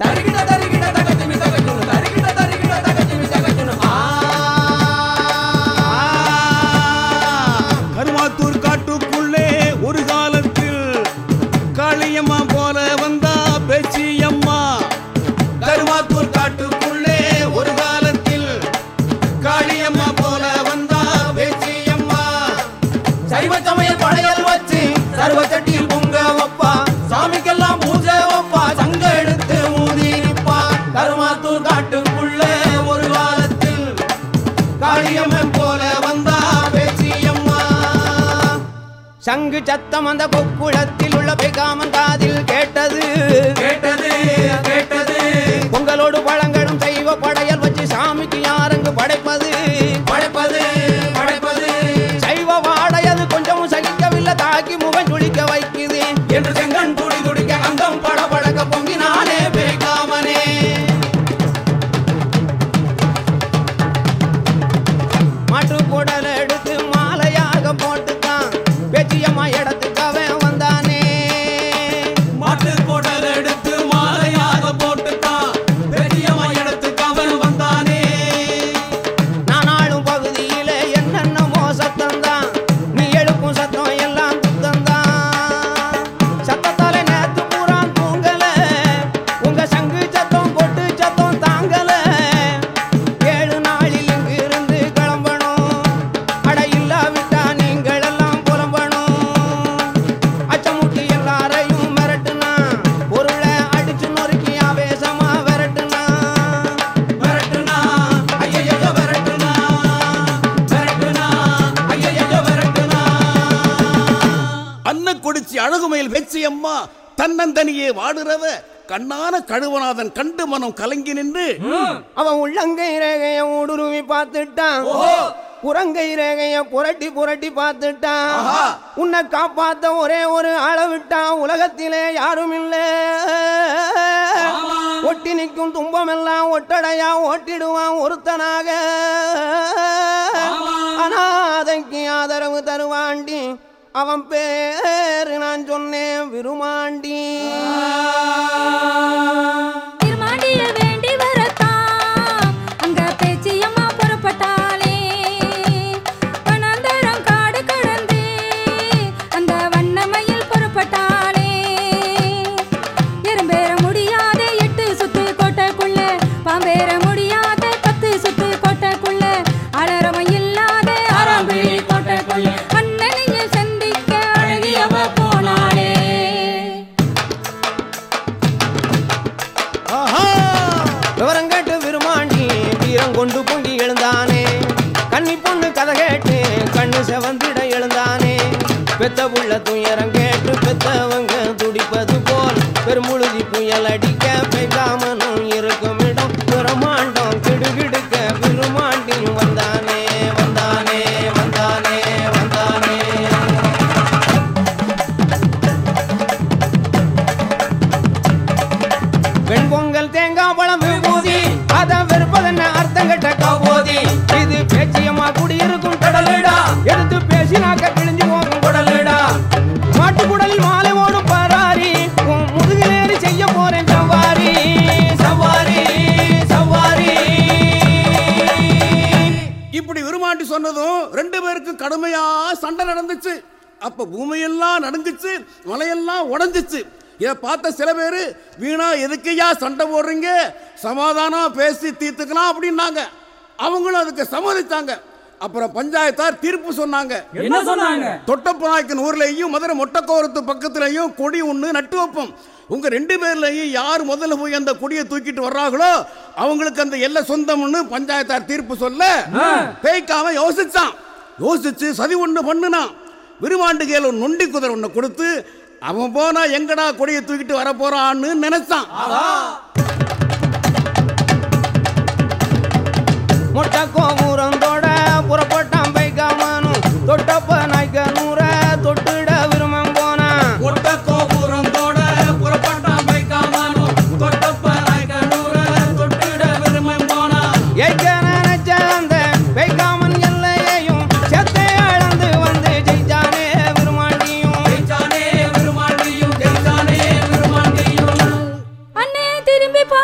தருகிட தருகிட தகஜிமி தகஜுனு தருகிட தருகிட தகஜிமி தகஜுனு ஆ கருமாத்தூர் காட்டுக்குள்ளே ஒரு காலத்தில் காளியம்மா போல வந்தா பேச்சியம்மா கருமாத்தூர் காட்டுக்குள்ளே ஒரு காலத்தில் காளியம்மா போல வந்தா பேச்சியம்மா சைவ சமய படையல் வச்சு சர்வ சட்டியில் பொங்க வைப்பா சாமிக்கெல்லாம் பூஜை வைப்பா சங்க எடுத்து ஊதி நிப்பா கருமாத்தூர் காட்டுக்குள்ள ஒரு காலத்தில் காளியம்மன் போல வந்தா பேச்சியம்மா சங்கு சத்தம் அந்த கொக்குளத்தில் உள்ள பெகாமன் காதில் கேட்டது கேட்டது கேட்டது பொங்கலோடு பழங்களும் தெய்வ படையல் வச்சு சாமிக்கு யாரங்கு படைப்பது படைப்பது படைப்பது சைவ வாடையது கொஞ்சமும் சகிக்கவில்லை தாக்கி முகம் சுளிக்க வைக்குது என்று செங்கன் துடி துடிக்க அங்கம் பட படக்க பொங்கினானே பேகாமனே மாட்டு குடல் எடுத்து மாலையாக போட்டுத்தான் பேச்சியம்மா இடத்துக்கு அவன் வந்தானே மாட்டு குடல் எடுத்து மாலையாக போட்டுத்தான் பெரியம்மா இடத்துக்கு அவன் வந்தானே நானாளும் பகுதியில என்னென்னமோ சத்தம் தான் நீ எழுப்பும் சத்தம் எல்லாம் துத்தம் தான் சத்தத்தால நேத்து பூரா தூங்கல உங்க சங்கு சத்தம் கொட்டு சத்தம் தாங்கல ஏழு நாளில் இங்கு இருந்து கிளம்பணும் அட இல்லாவிட்டா நீங்கள் எல்லாம் புலம்பணும் அச்சமுட்டி எல்லாரையும் மிரட்டுனா பொருளை அடிச்சு நொறுக்கி ஆவேசமா விரட்டுனா விரட்டுனா ஐயையோ விரட்டுனா விரட்டுனா ஐயையோ விரட்டுனா அன்ன கொடிச்சி அழகுமயில் பேச்சியம்மா தன்னந்தனியே வாடுறவ கண்ணான கழுவநாதன் கண்டு மனம் கலங்கி நின்று அவன் உள்ளங்கை ரேகைய ஊடுருவி பார்த்துட்டான் புறங்கை ரேகைய புரட்டி புரட்டி பார்த்துட்டான் உன்னை காப்பாத்த ஒரே ஒரு ஆளை விட்டான் உலகத்திலே யாரும் இல்ல ஒட்டி நிற்கும் துன்பமெல்லாம் ஒட்டடையா ஓட்டிடுவான் ஒருத்தனாக அனாதைக்கு ஆதரவு தருவாண்டி அவன் பேரு நான் சொன்னேன் விருமாண்டி திருமாண்டிய வேண்டி வரத்தான் அங்க பேச்சியம்மா புறப்பட்டாளே வனாந்தரம் காடு கடந்து அந்த வண்ணமயில் புறப்பட்டாளே எறும்பேற முடியாத எட்டு சுத்து கோட்டைக்குள்ள பாம்பேற முடியாத பத்து சுத்து கோட்டைக்குள்ள அலறவன் இல்லாத ஆறாம்பிழி கோட்டைக்குள்ள அண்ணனையும் சந்திக்க அழகியவ போனாளே விவரம் கேட்டு விருமாண்டி வீரம் கொண்டு பொங்கி எழுந்தானே கன்னி பொண்ணு கதை கேட்டு கண்ணு செவந்திட எழுந்தானே பெத்த புள்ள துயரம் கேட்டு பெத்தவங்க துடிப்பது போல் பெருமுழுதி புயல் அடிக்க பெய்யாமனும் இருக்கும் இடம் பிரமாண்டம் கிடுகிடுக்க விருமாண்டியும் வந்தானே வந்தானே வந்தானே வந்தானே வெண்பொங்கல் தேங்காய் பழம் விபூதி அதான் வெறுப்பதென்ன அர்த்தம் கெட்ட கபோதி இது பேச்சியம்மா குடியிருக்கும் கடலுடா எடுத்து பேசினாக்க கிழிஞ்சு போகும் குடலுடா மாட்டு குடலில் மாலை ஓடும் பராரி உன் முதுகிலேறி செய்ய போறேன் சவாரி சவாரி சவாரி இப்படி விருமாண்டி சொன்னதும் ரெண்டு பேருக்கும் கடுமையா சண்டை நடந்துச்சு அப்ப பூமியெல்லாம் நடுங்குச்சு மலையெல்லாம் உடைஞ்சிச்சு இதை பார்த்த சில பேர் வீணா எதுக்கையா சண்டை போடுறீங்க சமாதானம் பேசி தீர்த்துக்கலாம் அப்படின்னாங்க அவங்களும் அதுக்கு சம்மதித்தாங்க அப்புறம் பஞ்சாயத்தார் தீர்ப்பு சொன்னாங்க என்ன சொன்னாங்க தொட்டப்பநாயக்கன் ஊர்லயும் மதுரை மொட்டக்கோரத்து பக்கத்துலயும் கொடி ஒண்ணு நட்டு வைப்போம் உங்க ரெண்டு பேர்லயும் யார் முதல்ல போய் அந்த கொடியை தூக்கிட்டு வர்றாங்களோ அவங்களுக்கு அந்த எல்லை சொந்தம்னு பஞ்சாயத்தார் தீர்ப்பு சொல்ல பேய்க்காம யோசிச்சான் யோசிச்சு சதி ஒண்ணு பண்ணுனான் விருமாண்டு கேல ஒரு நொண்டி குதிரை ஒண்ணு கொடுத்து அவன் போனா எங்கடா கொடியை தூக்கிட்டு வர போறான்னு நினைச்சான் மொட்டை கோபுரந்தோட புறப்பட்டான் பைக்காமனும் தொட்டப்ப நாய்க்க நூற தொட்டுட விரும்பம் போனான் ஒட்ட கோபுரத்தோட புறப்பட்டான் பைக்காமனும் தொட்டப்ப நாய்க்கனூர தொட்டிட விரும்பம் போனா ஏய்க்க நினைச்ச அந்த பைக்காமன் எல்லையையும் செத்தை அளந்து வந்து ஜெயிச்சானே விருமாண்டியும் ஜெயிச்சானே விருமாண்டியும் ஜெயிச்சானே விருமாண்டியும் அண்ணே திரும்பி பா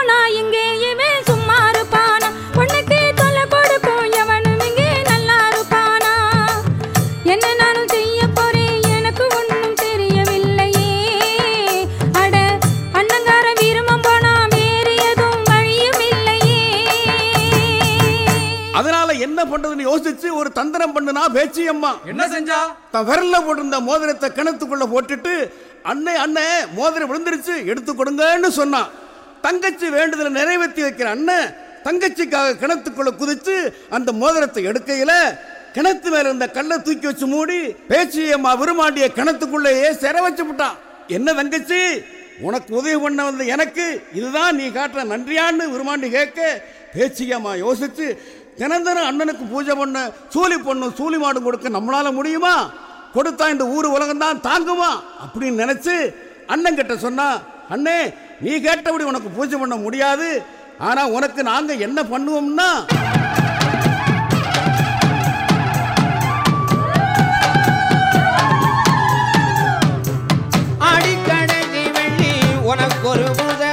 யோசிச்சு ஒரு தந்திரம் பண்ணுனா பேச்சி அம்மா என்ன செஞ்சா தன் விரல்ல போட்டிருந்த மோதிரத்தை கிணத்துக்குள்ள போட்டுட்டு அண்ணே அண்ணே மோதிரம் விழுந்துருச்சு எடுத்து கொடுங்கன்னு சொன்னான் தங்கச்சி வேண்டுதலை நிறைவேற்றி வைக்கிற அண்ணன் தங்கச்சிக்காக கிணத்துக்குள்ள குதிச்சு அந்த மோதிரத்தை எடுக்கையில கிணத்து மேல இருந்த கல்லை தூக்கி வச்சு மூடி பேச்சியம்மா விருமாண்டிய கிணத்துக்குள்ளேயே சிற வச்சு விட்டான் என்ன தங்கச்சி உனக்கு உதவி பண்ண வந்த எனக்கு இதுதான் நீ காட்டுற நன்றியான்னு விருமாண்டி கேட்க பேச்சியம்மா யோசிச்சு தினம் தினம் அண்ணனுக்கு பூஜை பண்ண சூலி பொண்ணு சூலி மாடு கொடுக்க நம்மளால முடியுமா கொடுத்தா இந்த ஊர் உலகம் தான் தாங்குமா அப்படின்னு நினைச்சு அண்ணன் கிட்ட சொன்னா அண்ணே நீ கேட்டபடி உனக்கு பூஜை பண்ண முடியாது ஆனா உனக்கு நாங்க என்ன பண்ணுவோம்னா அடிக்கடைசி வெள்ளி உனக்கு ஒரு பூஜை